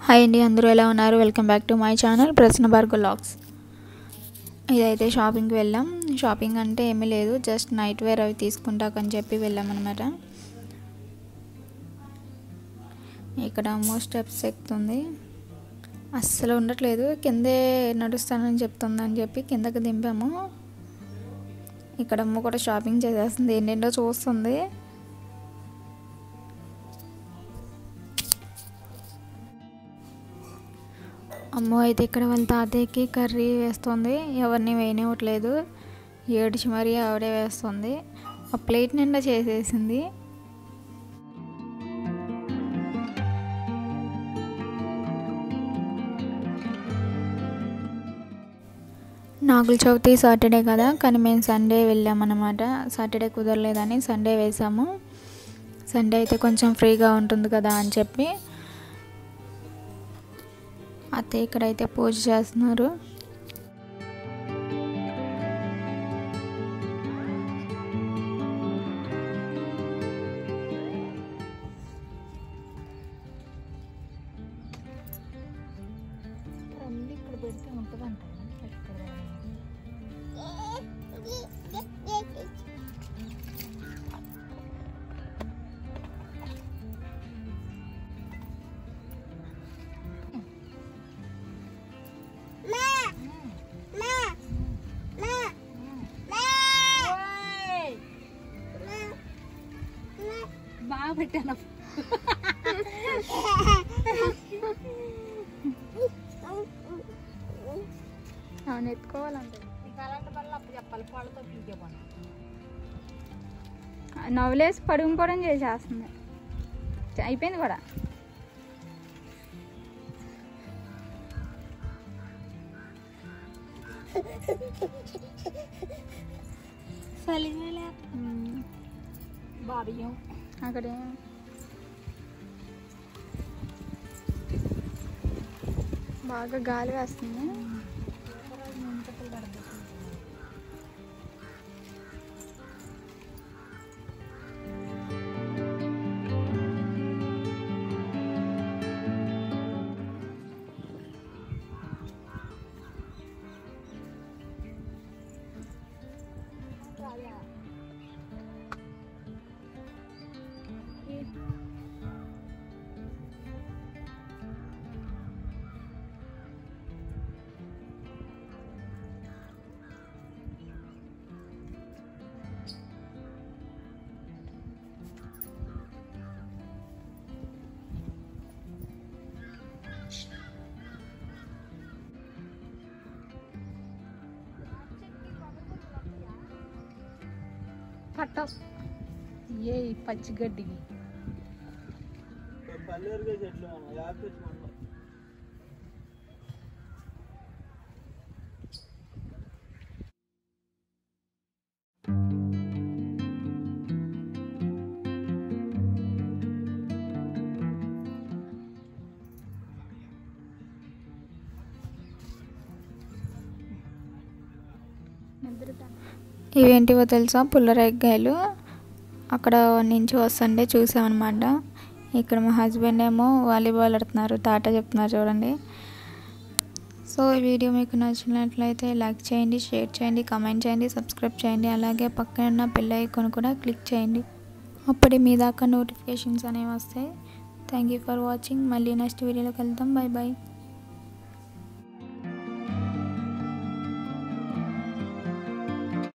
hi అండి అందరూ ఎలా ఉన్నారు welcome back to my channel ప్రశ్న భార్గవ్ లాగ్స్ ఇదైతే షాపింగ్కి వెళ్ళాం షాపింగ్ అంటే ఏమీ లేదు జస్ట్ నైట్ వేర్ అవి తీసుకుంటాకని చెప్పి వెళ్ళాం అనమాట ఇక్కడ అమ్మో స్టెప్స్ ఎక్కుతుంది అస్సలు ఉండట్లేదు కిందే నడుస్తానని చెప్తుందని చెప్పి కిందకి దింపాము ఇక్కడ అమ్మ కూడా షాపింగ్ చేసేస్తుంది ఏంటంటో చూస్తుంది అమ్మో అయితే ఇక్కడ వాళ్ళ తాతయ్యకి కర్రీ వేస్తుంది ఎవరిని వేయనివ్వట్లేదు ఏడిచి మరీ ఆవిడే వేస్తుంది ఆ ప్లేట్ నిండా చేసేసింది నాగుల చవితి సాటర్డే కదా కానీ మేము సండే వెళ్ళామన్నమాట సాటర్డే కుదరలేదని సండే వేసాము సండే అయితే కొంచెం ఫ్రీగా ఉంటుంది కదా అని చెప్పి అత్తయ్య ఇక్కడైతే పూజ చేస్తున్నారు ఇక్కడ పెడితే ఉంటుందంట బాగా పెట్టాను అవును ఎత్తుకోవాలంటే ఇంకా అలాంటి వల్ల అప్పుడు చెప్పాలి పళ్ళతో పీకే పని నవ్వులేసి పడుకోవడం చేసేస్తుంది అయిపోయింది కూడా సలివేలే బాబియ్యం అక్కడ బాగా గాలి వేస్తుంది పట్టవు ఏ ఈ పచ్చిగడ్డికి పల్లెరుగా చెట్లు యాభై చెట్లు ఇవేంటివో తెలుసా పుల్లరేగ్గాయలు అక్కడ నుంచి వస్తుంటే చూసామన్నమాట ఇక్కడ మా హస్బెండ్ ఏమో వాలీబాల్ ఆడుతున్నారు తాట చెప్తున్నారు చూడండి సో ఈ వీడియో మీకు నచ్చినట్లయితే లైక్ చేయండి షేర్ చేయండి కమెంట్ చేయండి సబ్స్క్రైబ్ చేయండి అలాగే పక్కన ఉన్న బెల్ ఐకాన్ కూడా క్లిక్ చేయండి అప్పుడే మీ దాకా నోటిఫికేషన్స్ అనేవి వస్తాయి థ్యాంక్ యూ ఫర్ వాచింగ్ మళ్ళీ నెక్స్ట్ వీడియోలోకి వెళ్తాం బాయ్ బాయ్